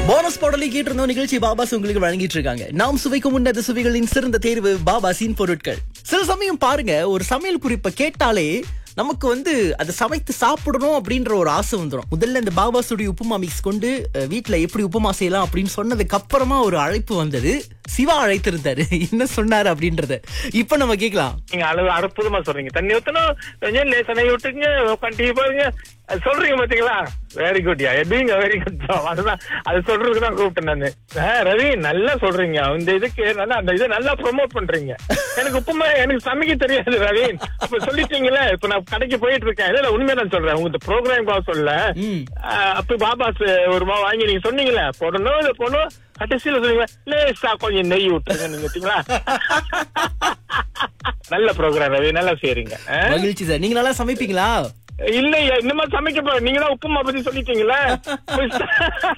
Bonus பாடலை கேட்டிருந்தோம் நிகழ்ச்சி பாபாஸ் உங்களுக்கு வழங்கிட்டு இருக்காங்க நாம் சுவைக்கும் உன்னத சுவைகளின் சிறந்த தேர்வு பாபாசின் பொருட்கள் சில சமயம் பாருங்க ஒரு சமையல் குறிப்பை கேட்டாலே நமக்கு வந்து அதை சமைத்து சாப்பிடணும் அப்படின்ற ஒரு ஆசை வந்துடும் முதல்ல இந்த பாபாசுடைய உப்புமா மிக்ஸ் கொண்டு அஹ், வீட்ல எப்படி உப்புமா செய்யலாம் அப்படின்னு சொன்னதுக்கு அப்புறமா ஒரு அழைப்பு வந்தது சிவா அழைத்திருந்தாரு என்ன சொன்னாரு அப்படின்றத இப்ப நம்ம கேட்கலாம் நீங்க அளவு அற்புதமா சொல்றீங்க தண்ணி ஊத்தணும் கொஞ்சம் லேசா நெய் விட்டுங்க உட்காந்து பாருங்க அது சொல்றீங்க பாத்தீங்களா வெரி குட் யா எப்படிங்க வெரி குட் அதுதான் அது சொல்றதுக்கு தான் கூப்பிட்டேன் நானு ஆ, ரவி நல்லா சொல்றீங்க இந்த இதுக்கு நல்லா அந்த இதை நல்லா ப்ரோமோட் பண்றீங்க எனக்கு உப்புமா எனக்கு சமைக்க தெரியாது ரவி இப்ப சொல்லிட்டீங்களே இப்ப நான் கடைக்கு போயிட்டு இருக்கேன் இல்ல உண்மையா நான் சொல்றேன் உங்க இந்த ப்ரோக்ராம் சொல்ல ம். ஆ, அப்ப பாபாஸ் ஒரு மாவு வாங்கி நீங்க சொன்னீங்களே போடணும் இல்ல போடணும் கடைசியில சொன்னீங்க லேசா கொஞ்சம் நெய் விட்டுருங்க நீங்க பார்த்தீங்களா நல்ல ப்ரோக்ராம் ரவி நல்லா செய்றீங்க ஆ? மகிழ்ச்சி சார் நீங்க நல்லா சமைப்பீங்களா இல்லையா இந்த மாதிரி சமைக்க போற நீங்க தான் உப்புமா பத்தி சொல்லிட்டீங்களா போய் start-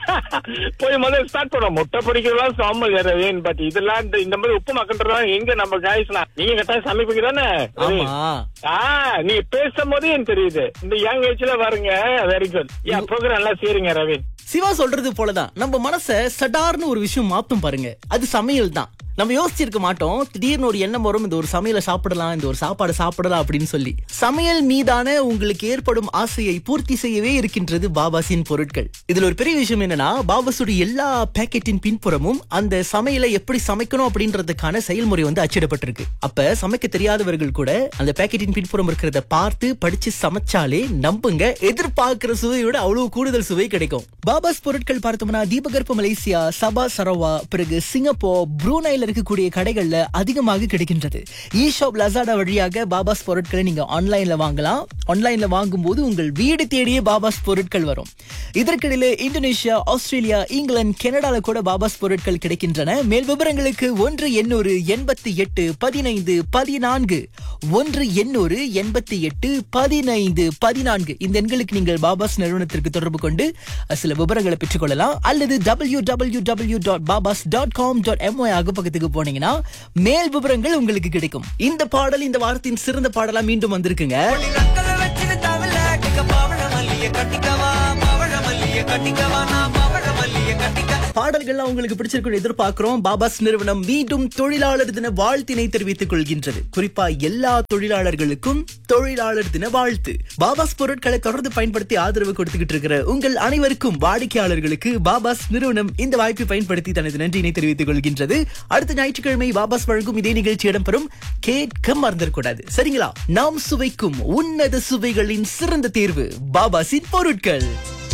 போய் முதல்ல ஸ்டார்ட் பண்ணோம் முட்டை பொரிக்கிறதெல்லாம் சாம்பல் ரவின்னு பட் இதெல்லாம் இந்த இந்த மாதிரி உப்பு மக்கன்றதெல்லாம் எங்க நம்ம காய்ஸ்லாம் நீங்க கட்டாயம் சமைப்பீங்க தானே ரவி? ஆமா ஆ நீங்க பேசும்போதே எனக்கு தெரியுது இந்த யங் ஏஜ்ல பாருங்க வெரி குட் யா ப்ரோக்ராம் நல்லா செய்றீங்க ரவி சிவா சொல்றது போலதான் நம்ம மனச சடார்னு ஒரு விஷயம் மாத்தும் பாருங்க அது சமையல் தான் நம்ம யோசிச்சிருக்க மாட்டோம் திடீர்னு ஒரு எண்ணம் வரும் இந்த ஒரு சமையலை சாப்பிடலாம் இந்த ஒரு சாப்பாடு சாப்பிடலாம் அப்படின்னு சொல்லி சமையல் மீதான உங்களுக்கு ஏற்படும் ஆசையை பூர்த்தி செய்யவே இருக்கின்றது பாபாசின் பொருட்கள் இதுல ஒரு பெரிய விஷயம் என்னன்னா பாபாசுடைய எல்லா பேக்கெட்டின் பின்புறமும் அந்த சமையலை எப்படி சமைக்கணும் அப்படின்றதுக்கான செயல்முறை வந்து அச்சிடப்பட்டிருக்கு அப்ப சமைக்க தெரியாதவர்கள் கூட அந்த பேக்கெட்டின் பின்புறம் இருக்கிறத பார்த்து படிச்சு சமைச்சாலே நம்புங்க எதிர்பார்க்கிற சுவையோட அவ்வளவு கூடுதல் சுவை கிடைக்கும் பாபாஸ் பொருட்கள் பார்த்தோம்னா தீபகற்ப மலேசியா சபா சரவா பிறகு சிங்கப்பூர் ப்ரூனைல இருக்கக்கூடிய கடைகள்ல அதிகமாக கிடைக்கின்றது இ ஷாப் லசாடா வழியாக பாபாஸ் பொருட்களை நீங்க ஆன்லைன்ல வாங்கலாம் ஆன்லைன்ல வாங்கும்போது உங்கள் வீடு தேடியே பாபாஸ் பொருட்கள் வரும் இதற்கிடையில இந்தோனேஷியா ஆஸ்திரேலியா இங்கிலாந்து கனடால கூட பாபாஸ் பொருட்கள் கிடைக்கின்றன மேல் விவரங்களுக்கு ஒன்று எண்ணூறு எண்பத்தி எட்டு பதினைந்து பதினான்கு ஒன்று எண்ணூறு எண்பத்தி எட்டு பதினைந்து பதினான்கு இந்த எண்களுக்கு நீங்கள் பாபாஸ் நிறுவனத்திற்கு தொடர்பு கொண்டு அஹ், சில விவரங்களை பெற்றுக்கொள்ளலாம் அல்லது W W W dot Baba's dot com dot MY அகப்பக்கத்துக்கு போனீங்கன்னா மேல் விவரங்கள் உங்களுக்கு கிடைக்கும் இந்த பாடல் இந்த வாரத்தின் சிறந்த பாடலா மீண்டும் வந்திருக்குங்க நக்கல வச்சிரு தவள கிக்க பவழ மல்லிய கட்டிக்கவா பவழ மல்லிய கட்டிக்கவா நான் பவழ மல்லிய கட்டிக்க பாடல்கள்லாம் உங்களுக்கு பிடிச்சிருக்கும் எதிர்பார்க்கிறோம் பாபாஸ் நிறுவனம் மீண்டும் தொழிலாளர் தின வாழ்த்தினை தெரிவித்துக் கொள்கின்றது குறிப்பா எல்லா தொழிலாளர்களுக்கும் தொழிலாளர் தின வாழ்த்து பாபாஸ் பொருட்களை தொடர்ந்து பயன்படுத்தி ஆதரவு கொடுத்துக்கிட்டு இருக்கிற உங்கள் அனைவருக்கும் வாடிக்கையாளர்களுக்கு பாபாஸ் நிறுவனம் இந்த வாய்ப்பை பயன்படுத்தி தனது நன்றியினை தெரிவித்துக் கொள்கின்றது அடுத்த ஞாயிற்றுக்கிழமை பாபாஸ் வழங்கும் இதே நிகழ்ச்சி இடம்பெறும் கேட்க மறந்துடக்கூடாது சரிங்களா நாம் சுவைக்கும் உன்னத சுவைகளின் சிறந்த தேர்வு பாபாஸின் பொருட்கள்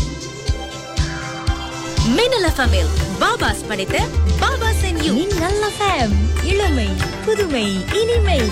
மின்னல் எஃப்எம்மில் பாபாஸ் படைத்த பாபாஸ் அண்ட் யூ மின்னல் எஃப்எம் இளமை புதுமை இனிமை